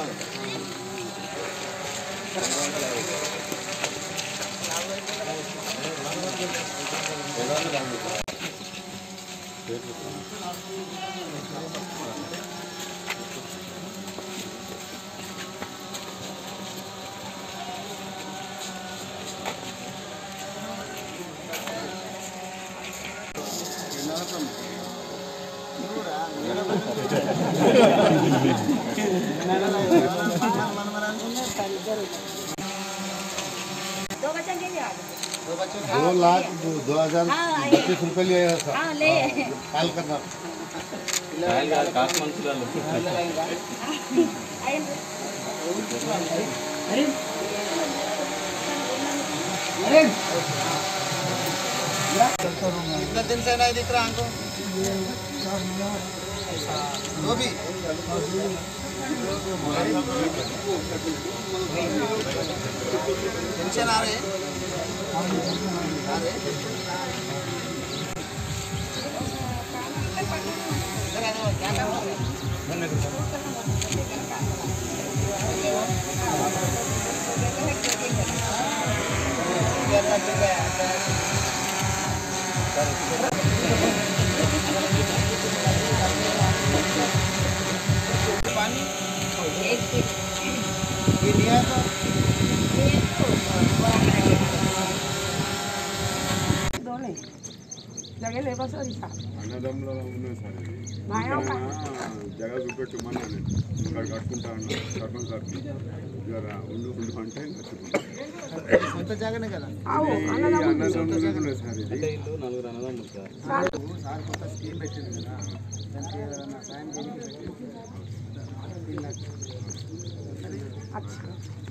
दो बच्चों के लिए आ जाओ। दो लाख दो दो हजार हाँ, बत्तीस रुपये लिया था हाँ ले काल करना आइए। कितना दिन से नहीं दिख रहा हमको वो भी टेंशन आ रहे आ रहे ये लिया तो दोनों जगह ले बस और हिसाब అన్నదమ్ముల ఉన్నాయి సార్ ఇది మాయా ఒక జగ చూపెట్టమన్నాను ఇక్కడ కట్టుకుంటా ఉన్నా సర్పంచ్ సార్కి జర ఉండు ఉండు అంటే నచ్చుకుంటా సొంత జాగానే కదా आओ ఈ అన్నదమ్ములు ఉన్నాయి సార్ ఇది సార్ కొత్త స్కీమ్ పెట్టింది కదా దానికి ఏదైనా సాయం చేయడానికి अच्छा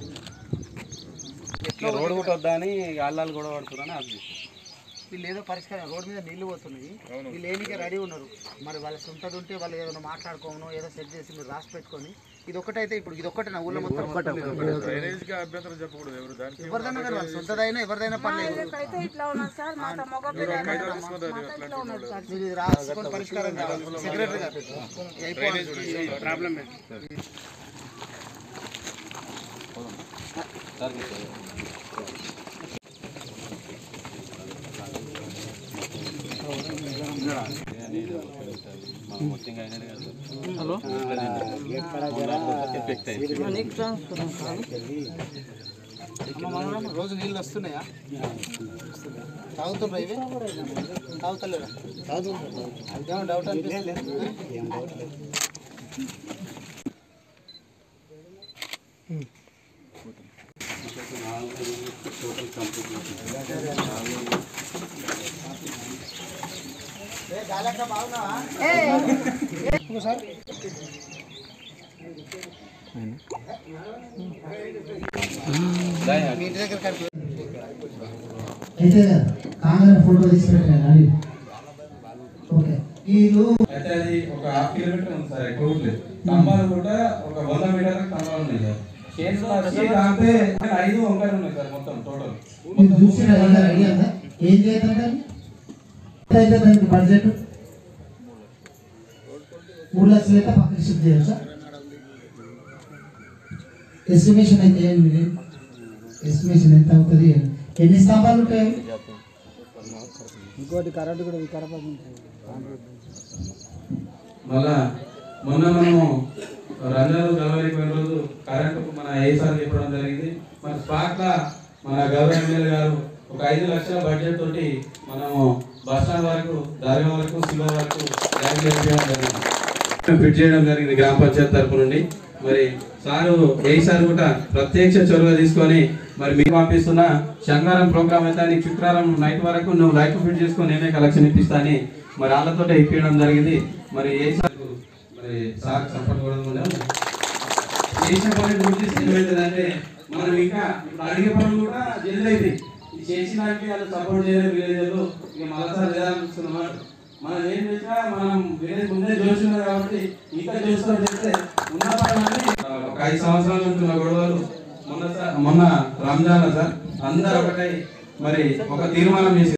రోడ్డు కూడా వద్దా అని అల్లాలు కూడా పడుతుందని అది వీళ్ళు ఏదో పరిష్కారం రోడ్ మీద నీళ్లు పోతున్నాయి వీళ్ళు ఏనికే రెడీ ఉన్నారు మరి వాళ్ళ సొంతది ఉంటే వాళ్ళు ఏదైనా మాట్లాడుకోను ఏదో సెట్ చేసి మీరు రాసి పెట్టుకొని ఇది ఒక్కటైతే ఇప్పుడు ఇది ఒక్కటే నా ఊళ్ళో మొత్తం డ్రైనేజ్కి అభ్యంతరం చెప్పకూడదు ఎవరు దానికి ఎవరిదైనా కానీ వాళ్ళ సొంతదైనా ఎవరిదైనా పర్లేదు అయితే ఇట్లా ఉన్నది సార్ మా మగ పిల్లలు ఇట్లా ఉన్నది సార్ మీరు ఇది రాసుకొని పరిష్కారం కావాలి సెక్రటరీ గారు అయిపోవాలి ప్రాబ్లం హలో అమ్మ, రోజు నీళ్ళు వస్తున్నాయా తాగుతుండ్రా ఇవి తాగుతలేరా అదేమో డౌట్ అనిపిస్తుంది మీ ఇంటి దగ్గర కనిపి అయితే కాంగ్రెస్ ఫోటో తీసి పెట్టాను అది ఓకే వీళ్ళు అయితే అది ఒక హాఫ్ కిలోమీటర్ ఉంది సార్ ఎక్కువ లేదు స్తంభాలు కూడా ఒక వంద మీటర్ల స్తంభాలు ఉన్నాయి సార్ చేనులు వచ్చి దాంతే ఐదు వంకాయలు ఉన్నాయి సార్ మొత్తం టోటల్ మీరు చూసిన వాళ్ళ ఐడియా ఉందా ఏం చేద్దాం ఎంత అయితే దానికి బడ్జెట్ మూడు లక్షలు అయితే పక్కన షిఫ్ట్ చేయాలి సార్ ఎస్టిమేషన్ అయితే ఏం లేదు ఎస్టిమేషన్ ఎంత అవుతుంది ఎన్ని స్తంభాలు ఉంటాయి ఇంకోటి కరెంట్ కూడా వికారాబాద్ మళ్ళా మొన్న మనము రంజాన్ జనవరికి పోయిన రోజు కరెంటు మన ఏసార్ చెప్పడం జరిగింది మన స్పాట్ లా మన గౌరవ ఎమ్మెల్యే గారు ఒక ఐదు లక్షల బడ్జెట్ తోటి మనము బస్ స్టాండ్ వరకు దారి వరకు శివ వరకు ల్యాండ్ చేయడం జరిగింది ఫిట్ చేయడం జరిగింది గ్రామ పంచాయతీ తరపు నుండి మరి సారు ఏ సార్ కూడా ప్రత్యక్ష చొరవ తీసుకొని మరి మీకు పంపిస్తున్న శంగారం ప్రోగ్రామ్ అయితే నీకు శుక్రవారం నైట్ వరకు నువ్వు లైట్ ఫిట్ చేసుకొని నేనే కలెక్షన్ ఇప్పిస్తా అని మరి వాళ్ళతో ఇప్పించడం జరిగింది మరి ఏ సార్ మరి సార్ సపోర్ట్ కూడా ఉందా చేసిన పని గురించి ఏమవుతుందంటే మనం ఇంకా ఇప్పుడు అడిగే పనులు కూడా జల్ది అవుతాయి ఇది చేసినాక వాళ్ళు సపోర్ట్ చేయలేదు విలేజ్లో ఇక మళ్ళీసారి చేయాలనిపిస్తున్నమాట మనం ఏం చేసినా మనం విలేజ్ ముందే చూస్తున్నారు కాబట్టి ఇంకా చూస్తూ చేస్తే ఉన్న పనులన్నీ ఒక ఐదు సంవత్సరాల నుంచి ఉన్న గొడవలు మొన్న సార్ మొన్న రంజాన్ సార్ అందరూ ఒకటై మరి ఒక తీర్మానం చేసి